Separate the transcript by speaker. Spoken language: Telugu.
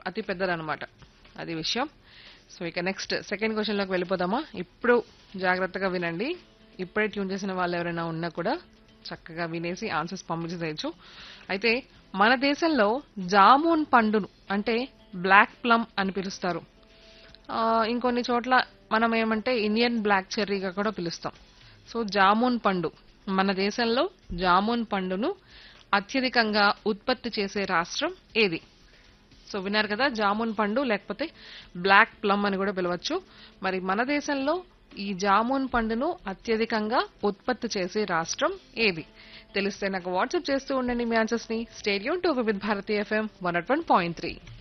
Speaker 1: అతి పెద్దదన్నమాట అది విషయం సో ఇక నెక్స్ట్ సెకండ్ క్వశ్చన్లోకి వెళ్ళిపోదామా ఇప్పుడు జాగ్రత్తగా వినండి ఇప్పుడే ట్యూన్ చేసిన వాళ్ళు ఎవరైనా ఉన్నా కూడా చక్కగా వినేసి ఆన్సర్స్ పంపించేసేయచ్చు అయితే మన దేశంలో జామున్ పండును అంటే బ్లాక్ ప్లమ్ అని పిలుస్తారు ఆ, ఇంకొన్ని చోట్ల మనం ఏమంటే ఇండియన్ బ్లాక్ చెర్రీగా కూడా పిలుస్తాం సో జామున్ పండు మన దేశంలో జామున్ పండును అత్యధికంగా ఉత్పత్తి చేసే రాష్ట్రం ఏది సో విన్నారు కదా జామున్ పండు లేకపోతే బ్లాక్ ప్లమ్ అని కూడా పిలవచ్చు మరి మన దేశంలో ఈ జామున్ పండును అత్యధికంగా ఉత్పత్తి చేసే రాష్ట్రం ఏది తెలిస్తే నాకు వాట్సాప్ చేస్తూ ఉండండి మీ ఆన్సర్స్ ని stay tuned to with Bharati FM one point three